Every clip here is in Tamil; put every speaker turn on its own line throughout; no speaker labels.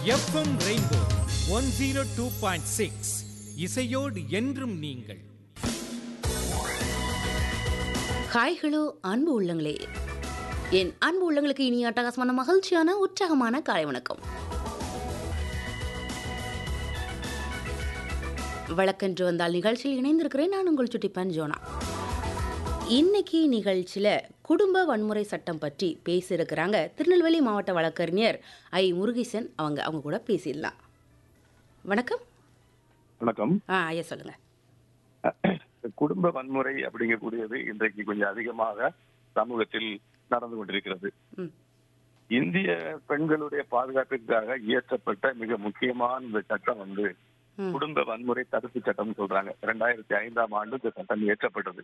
FM rainbow one zero two point six இசையோடு என்றும் நீங்கள்
ஹாய் ஹலோ அன்பு உள்ளங்களே என் அன்பு உள்ளங்களுக்கு இனி அட்டகாசமான மகிழ்ச்சியான உற்சாகமான காலை வணக்கம் வழக்கன்று வந்தால் நிகழ்ச்சியில் இணைந்திருக்கிறேன் நான் உங்கள் சுட்டி பஞ்சோனா இன்னைக்கு நிகழ்ச்சியில் குடும்ப வன்முறை சட்டம் பற்றி பேசியிருக்கிறாங்க திருநெல்வேலி மாவட்ட வழக்கறிஞர் ஐ முருகேசன் அவங்க அவங்க கூட பேசிடலாம் வணக்கம்
வணக்கம்
ஆ ஐயா சொல்லுங்க
குடும்ப வன்முறை அப்படிங்கக்கூடியது இன்றைக்கு கொஞ்சம் அதிகமாக சமூகத்தில் நடந்து கொண்டிருக்கிறது
ம்
இந்திய பெண்களுடைய பாதுகாப்பிற்காக இயற்றப்பட்ட மிக முக்கியமான இந்த சட்டம் வந்து
ம்
குடும்ப வன்முறை தடுப்பு சட்டம் சொல்றாங்க ரெண்டாயிரத்தி ஐந்தாம் ஆண்டு இந்த சட்டம் இயற்றப்பட்டது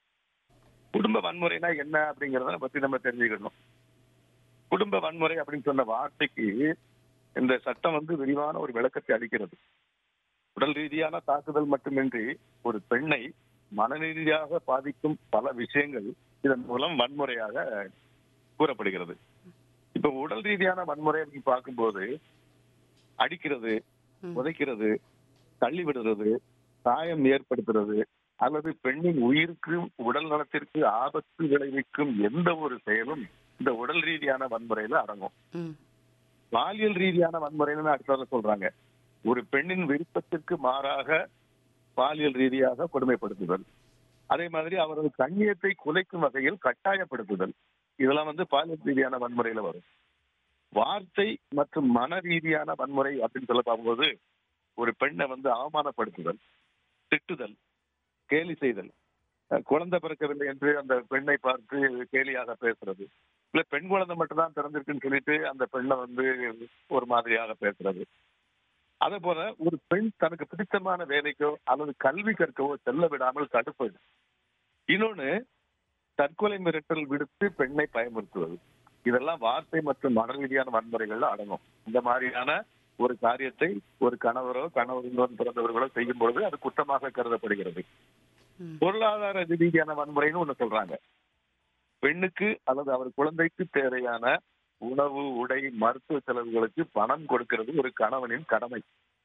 குடும்ப வன்முறைனா என்ன அப்படிங்கறத பத்தி நம்ம தெரிஞ்சுக்கணும் குடும்ப வன்முறை அப்படின்னு சொன்ன வார்த்தைக்கு இந்த சட்டம் வந்து விரிவான ஒரு விளக்கத்தை அளிக்கிறது உடல் ரீதியான தாக்குதல் மட்டுமின்றி ஒரு பெண்ணை மனரீதியாக பாதிக்கும் பல விஷயங்கள் இதன் மூலம் வன்முறையாக கூறப்படுகிறது இப்ப உடல் ரீதியான வன்முறை அப்படின்னு பார்க்கும்போது அடிக்கிறது
ம்.
உதைக்கிறது தள்ளி விடுறது காயம் ஏற்படுத்துறது அல்லது பெண்ணின் உயிருக்கு உடல் நலத்திற்கு ஆபத்து விளைவிக்கும் எந்த ஒரு செயலும் இந்த உடல் ரீதியான வன்முறையில அடங்கும்
ம்
பாலியல் ரீதியான வன்முறைன்னு அடுத்தது சொல்றாங்க ஒரு பெண்ணின் விருப்பத்திற்கு மாறாக பாலியல் ரீதியாக கொடுமைப்படுத்துதல் அதே மாதிரி அவரது கண்ணியத்தை குலைக்கும் வகையில் கட்டாயப்படுத்துதல் இதெல்லாம் வந்து பாலியல் ரீதியான வன்முறையில வரும் வார்த்தை மற்றும் மன ரீதியான வன்முறை அப்படின்னு சொல்ல பார்க்கும்போது ஒரு பெண்ணை வந்து அவமானப்படுத்துதல் திட்டுதல் கேலி செய்தல் அஹ் குழந்தை பிறக்கவில்லை என்று அந்த பெண்ணை பார்த்து கேலியாக பேசுறது இல்ல பெண் குழந்தை மட்டும்தான் பிறந்திருக்குன்னு சொல்லிட்டு அந்த பெண்ணை வந்து ஒரு மாதிரியாக பேசுறது அதே போல ஒரு பெண் தனக்கு பிடித்தமான வேலைக்கோ அல்லது கல்வி கற்கவோ செல்ல விடாமல் தடுப்பது இன்னொன்னு தற்கொலை மிரட்டல் விடுத்து பெண்ணை பயமுறுத்துவது இதெல்லாம் வார்த்தை மற்றும் மன ரீதியான வன்முறைகள்ல அடங்கும் இந்த மாதிரியான ஒரு காரியத்தை ஒரு கணவரோ கணவருடன் பிறந்தவர்களோ செய்யும் பொழுது அது குற்றமாக கருதப்படுகிறது
ம்.
பொருளாதார ரீதியான வன்முறைன்னு ஒண்ணு சொல்றாங்க பெண்ணுக்கு அல்லது அவர் குழந்தைக்கு தேவையான உணவு உடை மருத்துவ செலவுகளுக்கு பணம் கொடுக்கிறது ஒரு கணவனின் கடமை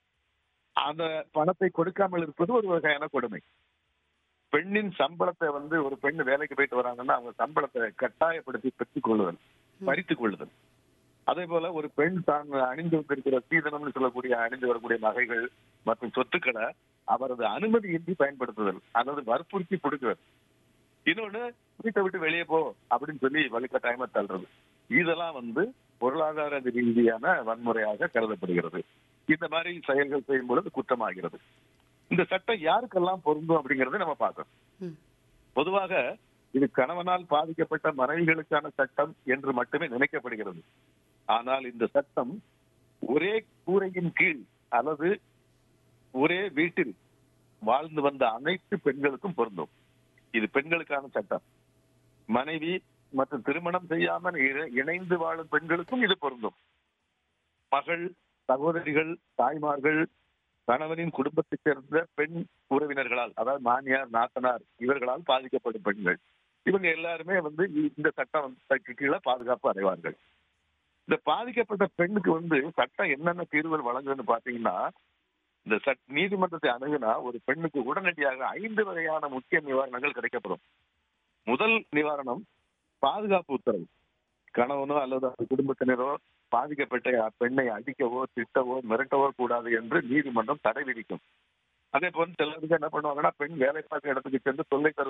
அந்த பணத்தை கொடுக்காமல் இருப்பது ஒரு வகையான கொடுமை பெண்ணின் சம்பளத்தை வந்து ஒரு பெண் வேலைக்கு போயிட்டு வராங்கன்னா அவங்க சம்பளத்தை கட்டாயப்படுத்தி பெற்றுக் கொள்ளுதல் பறித்துக் கொள்ளுதல் அதே போல ஒரு பெண் தான் அணிந்து வந்திருக்கிற சீதனம்னு சொல்லக்கூடிய அணிந்து வரக்கூடிய நகைகள் மற்றும் சொத்துக்களை அவரது அனுமதியின்றி பயன்படுத்துதல் அல்லது வற்புறுத்தி கொடுக்கிறது இன்னொன்னு வீட்டை விட்டு வெளியே போ அப்படின்னு சொல்லி வலுக்கட்டாயமா தள்ளுறது இதெல்லாம் வந்து பொருளாதார ரீதியான வன்முறையாக கருதப்படுகிறது இந்த மாதிரி செயல்கள் செய்யும் பொழுது குற்றமாகிறது இந்த சட்டம் யாருக்கெல்லாம் பொருந்தும் அப்படிங்கறதை நம்ம பார்க்கணும்
ம்
பொதுவாக இது கணவனால் பாதிக்கப்பட்ட மனைவிகளுக்கான சட்டம் என்று மட்டுமே நினைக்கப்படுகிறது ஆனால் இந்த சட்டம் ஒரே கூரையின் கீழ் அல்லது ஒரே வீட்டில் வாழ்ந்து வந்த அனைத்து பெண்களுக்கும் பொருந்தும் இது பெண்களுக்கான சட்டம் மனைவி மற்றும் திருமணம் செய்யாமல் இணை- இணைந்து வாழும் பெண்களுக்கும் இது பொருந்தும் மகள் சகோதரிகள் தாய்மார்கள் கணவனின் குடும்பத்தைச் சேர்ந்த பெண் உறவினர்களால் அதாவது மாமியார் நாத்தனார் இவர்களால் பாதிக்கப்படும் பெண்கள் இவங்க எல்லாருமே வந்து இ- இந்த சட்டம் வந்து கீழே பாதுகாப்பு அடைவார்கள் இந்த பாதிக்கப்பட்ட பெண்ணுக்கு வந்து சட்டம் என்னென்ன தீர்வுகள் வழங்குதுன்னு பாத்தீங்கன்னா இந்த சட் நீதிமன்றத்தை அணுகுனா ஒரு பெண்ணுக்கு உடனடியாக ஐந்து வகையான முக்கிய நிவாரணங்கள் கிடைக்கப்படும் முதல் நிவாரணம் பாதுகாப்பு உத்தரவு கணவனோ அல்லது அந்த குடும்பத்தினரோ பாதிக்கப்பட்ட பெண்ணை அடிக்கவோ திட்டவோ மிரட்டவோ கூடாது என்று நீதிமன்றம் தடை விதிக்கும் அதே போல சிலருக்கு என்ன பண்ணுவாங்கன்னா பெண் வேலை பார்க்க இடத்துக்கு சென்று தொல்லை தரும்